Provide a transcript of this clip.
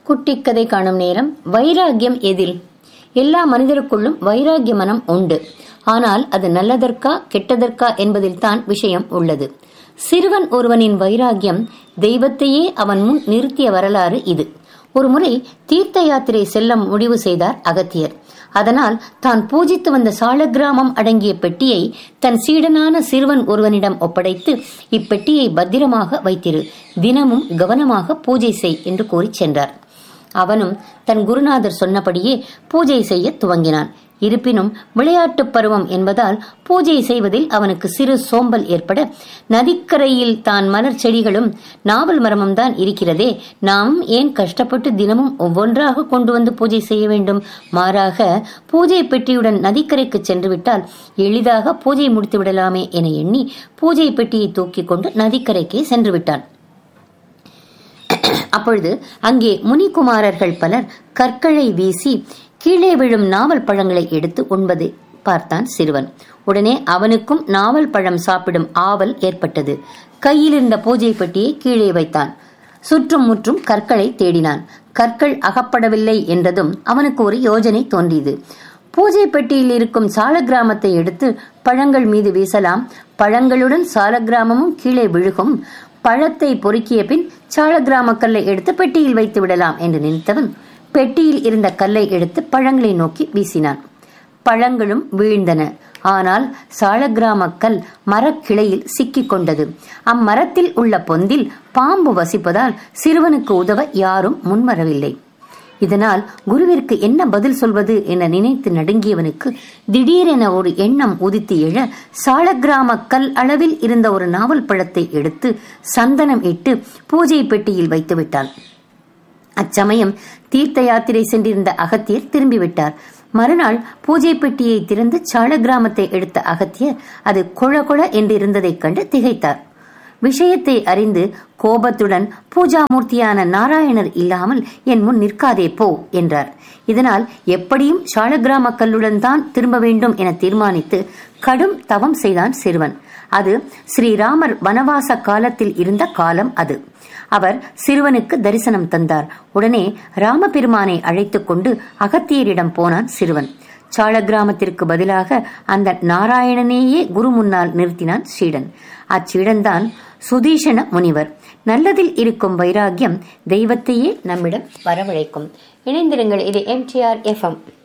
குட்டிக்கதை காணும் நேரம் வைராகியம் எதில் எல்லா மனிதருக்குள்ளும் வைராகிய மனம் உண்டு ஆனால் அது நல்லதற்கா கெட்டதற்கா என்பதில் தான் விஷயம் உள்ளது சிறுவன் ஒருவனின் வைராகியம் தெய்வத்தையே அவன் முன் நிறுத்திய வரலாறு இது ஒருமுறை தீர்த்த யாத்திரை செல்ல முடிவு செய்தார் அகத்தியர் அதனால் தான் பூஜித்து வந்த சாலக்கிராமம் அடங்கிய பெட்டியை தன் சீடனான சிறுவன் ஒருவனிடம் ஒப்படைத்து இப்பெட்டியை பத்திரமாக வைத்திரு தினமும் கவனமாக பூஜை செய் என்று கூறிச் சென்றார் அவனும் தன் குருநாதர் சொன்னபடியே பூஜை செய்ய துவங்கினான் இருப்பினும் விளையாட்டுப் பருவம் என்பதால் பூஜை செய்வதில் அவனுக்கு சிறு சோம்பல் ஏற்பட நதிக்கரையில் தான் மலர் செடிகளும் நாவல் மரமும் தான் இருக்கிறதே நாம் ஏன் கஷ்டப்பட்டு தினமும் ஒவ்வொன்றாக கொண்டு வந்து பூஜை செய்ய வேண்டும் மாறாக பூஜை பெட்டியுடன் நதிக்கரைக்கு சென்று விட்டால் எளிதாக பூஜை முடித்து விடலாமே என எண்ணி பூஜை பெட்டியை தூக்கிக் கொண்டு நதிக்கரைக்கே சென்று விட்டான் அப்பொழுது அங்கே முனிகுமாரர்கள் பலர் கற்களை வீசி கீழே விழும் நாவல் பழங்களை எடுத்து உண்பதை பார்த்தான் சிறுவன் உடனே அவனுக்கும் நாவல் பழம் சாப்பிடும் ஆவல் ஏற்பட்டது கையில் இருந்த பூஜை பெட்டியை கீழே வைத்தான் சுற்றும் முற்றும் கற்களை தேடினான் கற்கள் அகப்படவில்லை என்றதும் அவனுக்கு ஒரு யோஜனை தோன்றியது பூஜை பெட்டியில் இருக்கும் சால கிராமத்தை எடுத்து பழங்கள் மீது வீசலாம் பழங்களுடன் சால கிராமமும் கீழே விழுகும் பழத்தை பொறுக்கிய பின் சால கிராம கல்லை எடுத்து பெட்டியில் வைத்து விடலாம் என்று நினைத்தவன் பெட்டியில் இருந்த கல்லை எடுத்து பழங்களை நோக்கி வீசினான் பழங்களும் வீழ்ந்தன ஆனால் சாலக்கிராம கல் மரக்கிளையில் சிக்கிக் கொண்டது அம்மரத்தில் உள்ள பொந்தில் பாம்பு வசிப்பதால் சிறுவனுக்கு உதவ யாரும் முன்வரவில்லை இதனால் குருவிற்கு என்ன பதில் சொல்வது என நினைத்து நடுங்கியவனுக்கு திடீரென ஒரு எண்ணம் உதித்து எழ சாலக்கிராம கல் அளவில் இருந்த ஒரு நாவல் பழத்தை எடுத்து சந்தனம் இட்டு பூஜை பெட்டியில் வைத்து விட்டான் அச்சமயம் தீர்த்த யாத்திரை சென்றிருந்த அகத்தியர் திரும்பிவிட்டார் மறுநாள் பூஜை பெட்டியை திறந்து சால கிராமத்தை எடுத்த அகத்தியர் அது கொழ கொழ என்று இருந்ததைக் கண்டு திகைத்தார் விஷயத்தை அறிந்து கோபத்துடன் பூஜாமூர்த்தியான நாராயணர் இல்லாமல் என் முன் நிற்காதே போ என்றார் இதனால் எப்படியும் சாலகிராம கல்லுடன் தான் திரும்ப வேண்டும் என தீர்மானித்து கடும் தவம் செய்தான் சிறுவன் அது ஸ்ரீராமர் வனவாச காலத்தில் இருந்த காலம் அது அவர் சிறுவனுக்கு தரிசனம் தந்தார் உடனே ராமபெருமானை அழைத்துக் கொண்டு அகத்தியரிடம் போனான் சிறுவன் சால கிராமத்திற்கு பதிலாக அந்த நாராயணனேயே குரு முன்னால் நிறுத்தினான் சீடன் அச்சீடன்தான் சுதீஷண முனிவர் நல்லதில் இருக்கும் வைராகியம் தெய்வத்தையே நம்மிடம் வரவழைக்கும் இணைந்திருங்கள் இது எம்டிஆர் எஃப்எம்